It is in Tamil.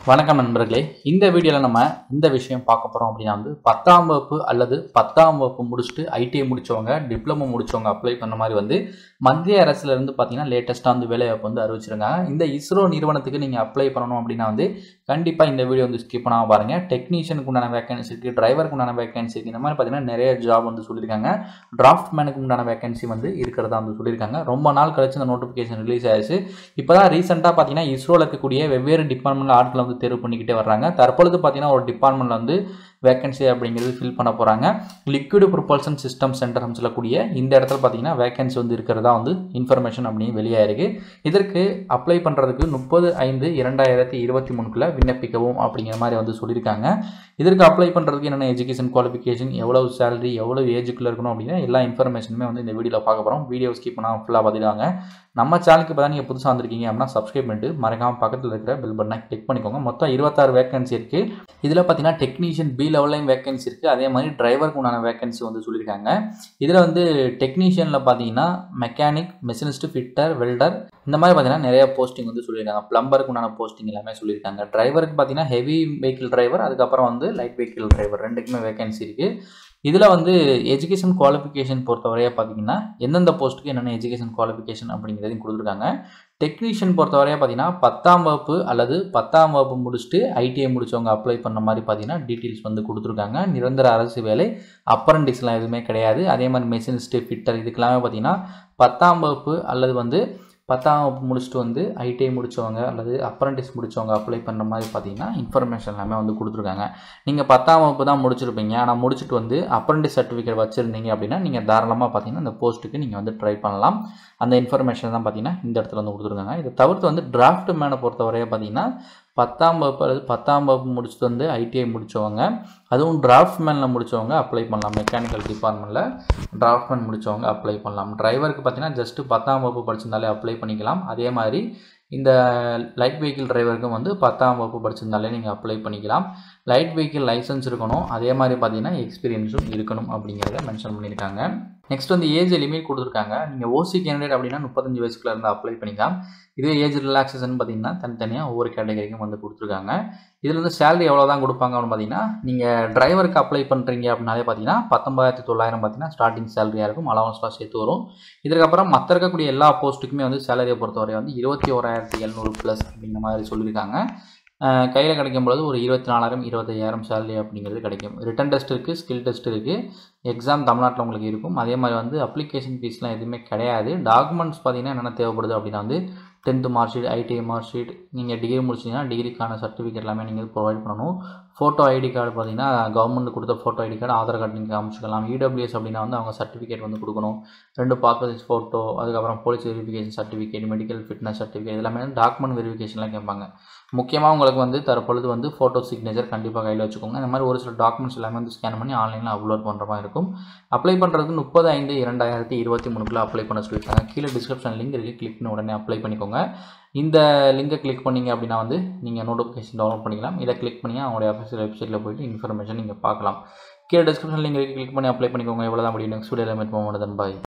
வணக்கம் நண்பர்களே இந்த வீடியோவில் நம்ம இந்த விஷயம் பார்க்க போகிறோம் அப்படின்னா வந்து பத்தாம் வகுப்பு அல்லது பத்தாம் வகுப்பு முடிச்சுட்டு ஐடிஐ முடித்தவங்க டிப்ளமோ முடித்தவங்க அப்ளை பண்ண மாதிரி வந்து மத்திய அரசுலேருந்து பார்த்தீங்கன்னா லேட்டஸ்ட்டாக வந்து வேலைவாய்ப்பு வந்து அறிவிச்சிருக்காங்க இந்த இஸ்ரோ நிறுவனத்துக்கு நீங்கள் அப்ளை பண்ணணும் அப்படின்னா வந்து கண்டிப்பாக இந்த வீடியோ வந்து ஸ்கிப் பண்ணாமல் பாருங்கள் டெக்னீஷியனுக்கு உண்டான வேகன்சி இருக்குது டிரைவருக்கு உண்டான வேகன்சி இருக்குது இந்த மாதிரி பார்த்தீங்கன்னா நிறைய ஜாப் வந்து சொல்லியிருக்காங்க டிராஃப்ட் மேனுக்கு உண்டான வேகன்சி வந்து இருக்கிறதா வந்து சொல்லியிருக்காங்க ரொம்ப நாள் கழிச்சு இந்த நோட்டிஃபிகேஷன் ரிலீஸ் ஆயிடுச்சு இப்போ தான் ரீசெண்டாக பார்த்தீங்கன்னா இஸ்ரோவில் இருக்கக்கூடிய வெவ்வேறு டிபார்ட்மெண்ட்டில் ஆட்களை வந்து தேர்வு பண்ணிக்கிட்டே வர்றாங்க தற்பொழுது பார்த்தீங்கன்னா ஒரு டிபார்ட்மெண்ட்டில் வந்து வேகன்சி அப்படிங்கிறது ஃபில் பண்ண போகிறாங்க லிக்விட் ப்ரொபல்சன் சிஸ்டம் சென்டர் சொல்லக்கூடிய இந்த இடத்துல பார்த்தீங்கன்னா வேகன்சி வந்து இருக்கிறதா வந்து இன்ஃபர்மேஷன் அப்படின்னு வெளியாயிருக்கு இதற்கு அப்ளை பண்ணுறதுக்கு முப்பது ஐந்து இரண்டாயிரத்தி இருபத்தி மூணுக்குள்ளே விண்ணப்பிக்கவும் அப்படிங்கிற மாதிரி வந்து சொல்லியிருக்காங்க இதற்கு அப்ளை பண்ணுறதுக்கு என்னென்ன எஜுகேஷன் குவாலிஃபிகேஷன் எவ்வளவு சேலரி எவ்வளோ ஏஜுக்குள்ளே இருக்கணும் அப்படின்னா எல்லா இன்ஃபர்மேஷனுமே வந்து இந்த வீடியோவில் பார்க்க போகிறோம் வீடியோ ஸ்கிப் பண்ணால் ஃபுல்லாக பார்த்துட்டாங்க நம்ம சேனலுக்கு இப்போ தான் நீங்கள் புதுசாக வந்திருக்கீங்க அப்படின்னா சப்ஸ்கிரைப் பண்ணிட்டு மறக்காமல் பக்கத்தில் இருக்கிற பெல் பட்டனை கிளிக் பண்ணிக்கோங்க மொத்தம் இருபத்தாறு வேகன்சி இருக்குது இதில் பார்த்தீங்கன்னா டெக்னீஷியன் பி லெவல்லையும் வேகன்சி இருக்குது அதே மாதிரி டிரைவருக்கு உண்டான வேகன்சி வந்து சொல்லியிருக்காங்க இதில் வந்து டெக்னீஷியனில் பார்த்தீங்கன்னா மெக்கானிக் மெஷினிஸ்ட் ஃபிட்டர் வெல்டர் இந்த மாதிரி பார்த்தீங்கன்னா நிறைய போஸ்டிங் வந்து சொல்லியிருக்காங்க ப்ளம்பருக்கு உண்டான போஸ்டிங் எல்லாமே சொல்லியிருக்காங்க டிரைவருக்கு பார்த்தீங்கன்னா ஹெவி வெஹிக்கிள் டிரைவர் அதுக்கப்புறம் வந்து லைட் வெஹிக்கிள் டிரைவர் ரெண்டுக்குமே வேகன்சி இருக்குது இதில் வந்து எஜுகேஷன் குவாலிஃபிகேஷன் பொறுத்தவரையாக பார்த்தீங்கன்னா எந்தெந்த போஸ்ட்டுக்கு என்னென்ன எஜுகேஷன் குவாலிஃபிகேஷன் அப்படிங்கிறதையும் கொடுத்துருக்காங்க டெக்னீஷியன் பொறுத்தவரையாக பார்த்தீங்கன்னா பத்தாம் வகுப்பு அல்லது பத்தாம் வகுப்பு முடிச்சுட்டு ஐடிஐ முடித்தவங்க அப்ளை பண்ண மாதிரி பார்த்தீங்கன்னா டீட்டெயில்ஸ் வந்து கொடுத்துருக்காங்க நிரந்தர அரசு வேலை அப்ரண்டிஸ்லாம் எதுவுமே கிடையாது அதே மாதிரி மெஷினிஸ்ட்டு ஃபிட்டர் இதுக்கெல்லாமே பார்த்தீங்கன்னா பத்தாம் வகுப்பு அல்லது வந்து பத்தாம் வகுப்பு முடிச்சுட்டு வந்து ஐடிஐ முடித்தவங்க அல்லது அப்ரண்டிஸ் முடித்தவங்க அப்ளை பண்ணுற மாதிரி பார்த்தீங்கன்னா இன்ஃபர்மேஷன் எல்லாமே வந்து கொடுத்துருக்காங்க நீங்கள் பத்தாம் வகுப்பு தான் முடிச்சிருப்பீங்க ஆனால் முடிச்சுட்டு வந்து அப்ரண்டிஸ் சர்டிஃபிகேட் வச்சுருந்தீங்க அப்படின்னா நீங்கள் தாராளமாக பார்த்தீங்கன்னா இந்த போஸ்ட்டுக்கு நீங்கள் வந்து ட்ரை பண்ணலாம் அந்த இன்ஃபர்மேஷன் தான் பார்த்தீங்கன்னா இந்த இடத்துல வந்து கொடுத்துருக்காங்க இதை தவிர்த்து வந்து டிராஃப்ட் மேனை பொறுத்தவரையே பார்த்தீங்கன்னா பத்தாம் வகுப்பு அல்லது பத்தாம் வகுப்பு முடிச்சுட்டு வந்து ஐடிஐ முடித்தவங்க அதுவும் டிராஃப்ட்மேனில் முடித்தவங்க அப்ளை பண்ணலாம் மெக்கானிக்கல் டிபார்ட்மெண்ட்டில் டிராஃப்ட்மேன் முடித்தவங்க அப்ளை பண்ணலாம் டிரைவருக்கு பார்த்தீங்கன்னா ஜஸ்ட்டு பத்தாம் வகுப்பு படிச்சிருந்தாலே அப்ளை பண்ணிக்கலாம் அதே மாதிரி இந்த லைட் வெஹிக்கிள் டிரைவருக்கும் வந்து பத்தாம் வகுப்பு படிச்சிருந்தாலே நீங்கள் அப்ளை பண்ணிக்கலாம் லைட் வெஹிக்கிள் லைசன்ஸ் இருக்கணும் அதே மாதிரி பார்த்தீங்கன்னா எக்ஸ்பீரியன்ஸும் இருக்கணும் அப்படிங்கிறத மென்ஷன் பண்ணியிருக்காங்க நெக்ஸ்ட் வந்து ஏஜ் லிமிட் கொடுத்துருக்காங்க நீங்கள் ஓசி கேண்டிடேட் அப்படின்னா முப்பத்தஞ்சு வயசுக்குள்ள இருந்து அப்ளை பண்ணிக்கலாம் இதே ஏஜ் ரிலாக்ஸேஷன் பார்த்தீங்கன்னா தனித்தனியாக ஒவ்வொரு கேட்டகரிக்கும் வந்து கொடுத்துருக்காங்க இதில் வந்து சேலரி எவ்வளோ தான் கொடுப்பாங்க அப்படின்னு பார்த்தீங்கன்னா நீங்கள் டிரைவருக்கு அப்ளை பண்ணுறீங்க அப்படின்னாலே பார்த்தீங்கன்னா பத்தொம்பதாயிரத்தி தொள்ளாயிரம் பார்த்தீங்கன்னா ஸ்டார்டிங் சேலரியாக இருக்கும் அலவன்ஸ்லாம் சேர்த்து வரும் இதுக்கப்புறம் மற்ற இருக்கக்கூடிய எல்லா போஸ்ட்டுக்குமே வந்து சேலரியை பொறுத்தவரை வந்து இருபத்தி ஓராயிரத்தி எழுநூறு ப்ளஸ் அப்படிங்கிற மாதிரி சொல்லியிருக்காங்க கையில் கிடைக்கும் பொழுது ஒரு இருபத்தி நாலாயிரம் இருபத்தையாயிரம் சேலரி அப்படிங்கிறது கிடைக்கும் ரிட்டன் டெஸ்ட் இருக்குது ஸ்கில் டெஸ்ட் இருக்குது எக்ஸாம் தமிழ்நாட்டில் உங்களுக்கு இருக்கும் அதே மாதிரி வந்து அப்ளிகேஷன் ஃபீஸ்லாம் எதுவுமே கிடையாது டாக்குமெண்ட்ஸ் பார்த்தீங்கன்னா என்னென்ன தேவைப்படுது அப்படின்னா வந்து tenth mark sheet ITI mark sheet நீங்கள் டிகிரி முடிச்சிங்கன்னா டிகிரிக்கான சர்டிஃபிகேட் எல்லாமே நீங்கள் ப்ரொவைட் பண்ணணும் ஃபோட்டோ ஐடி கார்டு பார்த்தீங்கன்னா கவர்மெண்ட் கொடுத்த photo ID card Aadhaar card நீங்கள் காமிச்சிக்கலாம் இடபிள்யூஎஸ் அப்படின்னா வந்து அவங்க சர்டிஃபிகேட் வந்து கொடுக்கணும் ரெண்டு பாஸ்போர்ட் ஃபோட்டோ அதுக்கப்புறம் police verification certificate medical fitness certificate எல்லாமே டாக்குமெண்ட் வெரிஃபிகேஷன்லாம் கேட்பாங்க முக்கியமாக உங்களுக்கு வந்து தற்பொழுது வந்து ஃபோட்டோ சிக்னேச்சர் கண்டிப்பாக கையில் வச்சுக்கோங்க இந்த மாதிரி ஒரு சில டாக்குமெண்ட்ஸ் எல்லாமே வந்து ஸ்கேன் பண்ணி ஆன்லைனில் அப்லோட் பண்ணுற மாதிரி இருக்கும் அப்ளை பண்ணுறதுக்கு முப்பது ஐந்து இரண்டாயிரத்தி இருபத்தி மூணுக்குள்ள அப்ளை பண்ண சொல்லியிருக்காங்க கீழே டிஸ்கிரிப்ஷன் லிங்க் இருக்குது கிளிக் பண்ணி உடனே அப்ளை பண்ணிக்கோங்க இந்த லிங்கை கிளிக் பண்ணிங்க அப்படின்னா வந்து நீங்கள் நோட்டிஃபிகேஷன் டவுன்லோட் பண்ணிக்கலாம் இதை கிளிக் பண்ணி அவங்களுடைய அஃபிஷியல் வெப்சைட்டில் போய்ட்டு இன்ஃபர்மேஷன் நீங்கள் பார்க்கலாம் கீழே டிஸ்கிரிப்ஷன் லிங்க் கிளிக் பண்ணி அப்ளை பண்ணிக்கோங்க எவ்வளோ தான் முடியும் நெக்ஸ்ட் வீடியோவில் மீட் பண்ணுவோம் பாய்